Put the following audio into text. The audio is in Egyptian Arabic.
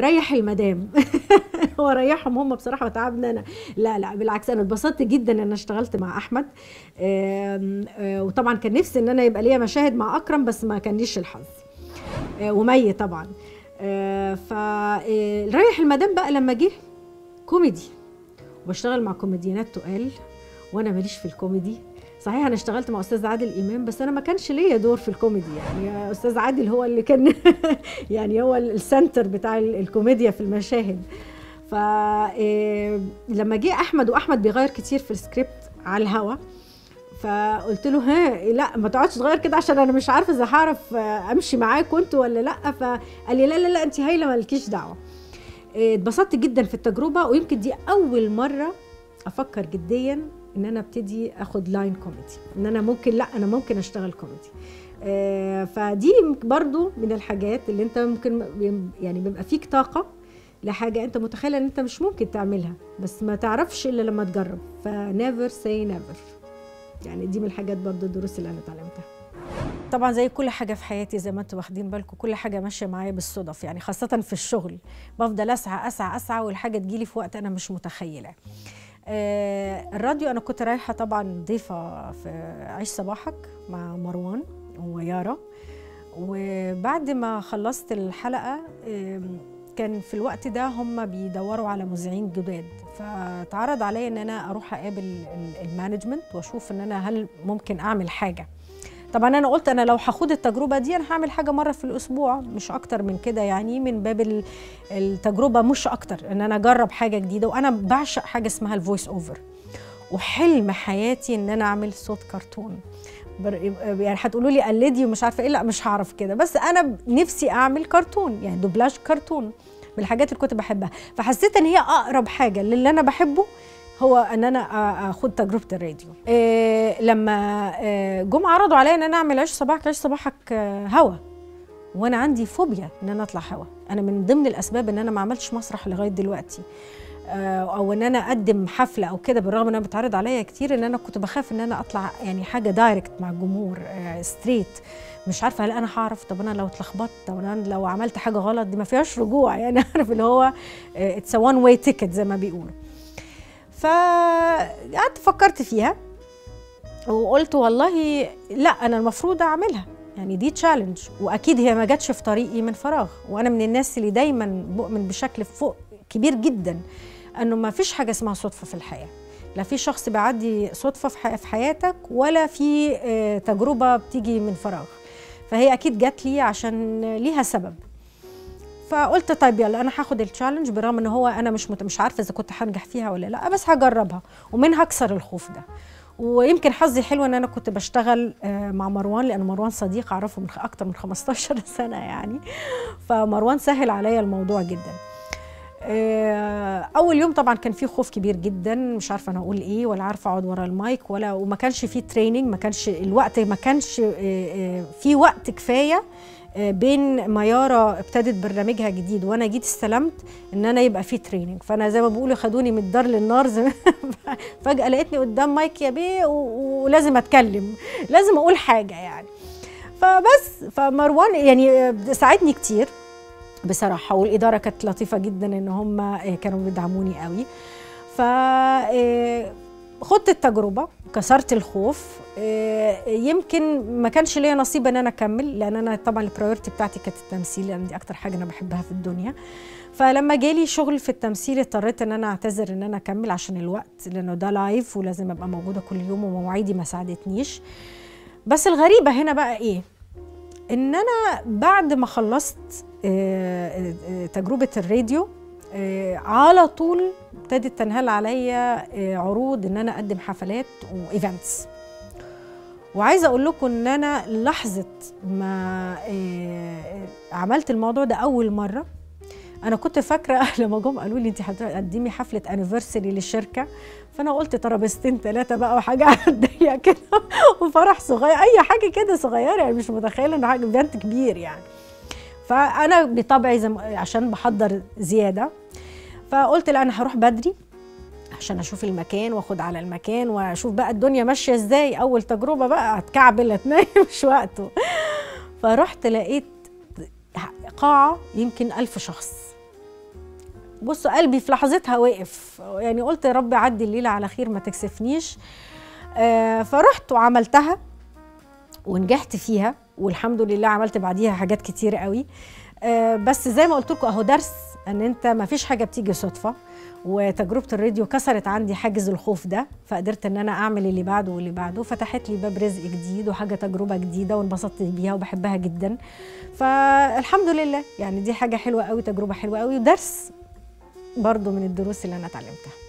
ريح المدام هو ريحهم هم بصراحه وتعبنا انا لا لا بالعكس انا اتبسطت جدا ان انا اشتغلت مع احمد آم، آه، وطبعا كان نفسي ان انا يبقى ليا مشاهد مع اكرم بس ما كان ليش الحظ آه، ومي طبعا فريح المدام بقى لما جه كوميدي وبشتغل مع كوميديانات تقال وانا ماليش في الكوميدي صحيح انا اشتغلت مع استاذ عادل امام بس انا ما كانش ليا دور في الكوميدي يعني استاذ عادل هو اللي كان يعني هو السنتر بتاع ال- الكوميديا في المشاهد ف إيه، لما جه احمد واحمد بيغير كتير في السكريبت على الهوا فقلت له ها لا ما تقعدش تغير كده عشان انا مش عارفه اذا هعرف آه، امشي معاك انت ولا لا فقال لي لا لا لا انت هايله مالكيش دعوه إيه، اتبسطت جدا في التجربه ويمكن دي اول مره افكر جديا ان انا ابتدي اخد لاين كوميدي ان انا ممكن لا انا ممكن اشتغل كوميدي آه، فدي برضو من الحاجات اللي انت ممكن يعني بيبقى فيك طاقه لحاجه انت متخيله ان انت مش ممكن تعملها بس ما تعرفش الا لما تجرب فنيفر سي نيفر يعني دي من الحاجات برضو الدروس اللي انا اتعلمتها طبعا زي كل حاجه في حياتي زي ما انتم واخدين بالكم كل حاجه ماشيه معايا بالصدف يعني خاصه في الشغل بفضل اسعى اسعى اسعى والحاجه تجيلي في وقت انا مش متخيله آه الراديو انا كنت رايحه طبعا ضيفه في عيش صباحك مع مروان ويارا وبعد ما خلصت الحلقه آم، كان في الوقت ده هم بيدوروا على مذيعين جداد فاتعرض عليا ان انا اروح اقابل ال- المانجمنت واشوف ان انا هل ممكن اعمل حاجه طبعا انا قلت انا لو هاخد التجربه دي انا هعمل حاجه مره في الاسبوع مش اكتر من كده يعني من باب ال- التجربه مش اكتر ان انا اجرب حاجه جديده وانا بعشق حاجه اسمها الفويس اوفر وحلم حياتي ان انا اعمل صوت كرتون بر- يعني هتقولوا لي قلدي ومش عارفه ايه لا مش هعرف كده بس انا نفسي اعمل كرتون يعني دوبلاج كرتون من الحاجات اللي كنت بحبها فحسيت ان هي اقرب حاجه للي انا بحبه هو ان انا آ- اخد تجربه الراديو إيه لما آه، جم عرضوا عليا ان انا اعمل عيش صباحك عيش صباحك آه، هوا وانا عندي فوبيا ان انا اطلع هوا انا من ضمن الاسباب ان انا ما عملتش مسرح لغايه دلوقتي آه، او ان انا اقدم حفله او كده بالرغم ان انا بتعرض عليا كتير ان انا كنت بخاف ان انا اطلع يعني حاجه دايركت مع الجمهور آه، ستريت مش عارفه هل انا هعرف طب انا لو اتلخبطت طب انا لو عملت حاجه غلط دي ما فيهاش رجوع يعني عارف اللي هو اتس وان واي تيكت زي ما بيقولوا فقعدت فكرت فيها وقلت والله لا انا المفروض اعملها يعني دي تشالنج واكيد هي ما جاتش في طريقي من فراغ وانا من الناس اللي دايما بؤمن بشكل فوق كبير جدا انه ما فيش حاجه اسمها صدفه في الحياه لا في شخص بيعدي صدفه في حي- في حياتك ولا في آه، تجربه بتيجي من فراغ فهي اكيد جات لي عشان ليها سبب فقلت طيب يلا انا هاخد التشالنج برغم ان هو انا مش مت... مش عارفه اذا كنت هنجح فيها ولا لا بس هجربها ومنها اكسر الخوف ده ويمكن حظي حلو ان انا كنت بشتغل آه، مع مروان لان مروان صديق اعرفه من خ- اكتر من 15 سنه يعني فمروان سهل عليا الموضوع جدا آه، اول يوم طبعا كان فيه خوف كبير جدا مش عارفه انا اقول ايه ولا عارفه اقعد ورا المايك ولا وما كانش فيه تريننج ما كانش الوقت ما كانش آه، آه، في وقت كفايه آه، بين ما يارا ابتدت برنامجها جديد وانا جيت استلمت ان انا يبقى في تريننج فانا زي ما بيقولوا خدوني من الدار للنار زي ما- فجاه لقيتني قدام مايك يا بيه و- ولازم اتكلم لازم اقول حاجه يعني فبس فمروان يعني آه، ساعدني كتير بصراحه والاداره كانت لطيفه جدا ان هم آه، كانوا بيدعموني قوي ف آه، خدت التجربه كسرت الخوف آه، يمكن ما كانش ليا نصيب ان انا اكمل لان انا طبعا البرايورتي بتاعتي كانت التمثيل لان دي اكتر حاجه انا بحبها في الدنيا فلما جالي شغل في التمثيل اضطريت ان انا اعتذر ان انا اكمل عشان الوقت لانه ده لايف ولازم ابقى موجوده كل يوم ومواعيدي ما ساعدتنيش بس الغريبه هنا بقى ايه ان انا بعد ما خلصت آه، آه، تجربه الراديو آه، على طول ابتدت تنهال عليا آه، عروض ان انا اقدم حفلات وايفنتس وعايزه اقول لكم ان انا لحظه ما آه، عملت الموضوع ده اول مره انا كنت فاكره لما جم قالوا لي انت هتقدمي حفله انيفرساري للشركه فانا قلت ترابيزتين ثلاثه بقى وحاجه عاديه كده وفرح صغير اي حاجه كده صغيره يعني مش متخيله انه حاجه ايفنت كبير يعني فانا بطبعي زي ما- عشان بحضر زياده فقلت لا انا هروح بدري عشان اشوف المكان واخد على المكان واشوف بقى الدنيا ماشيه ازاي اول تجربه بقى هتكعبل هتنام مش وقته فرحت لقيت قاعه يمكن ألف شخص بصوا قلبي في لحظتها وقف يعني قلت يا رب عدي الليله على خير ما تكسفنيش آه فرحت وعملتها ونجحت فيها والحمد لله عملت بعديها حاجات كتير قوي آه بس زي ما قلت لكم اهو درس ان انت ما فيش حاجه بتيجي صدفه وتجربه الراديو كسرت عندي حاجز الخوف ده فقدرت ان انا اعمل اللي بعده واللي بعده فتحت لي باب رزق جديد وحاجه تجربه جديده وانبسطت بيها وبحبها جدا فالحمد لله يعني دي حاجه حلوه قوي تجربه حلوه قوي ودرس برضو من الدروس اللي انا اتعلمتها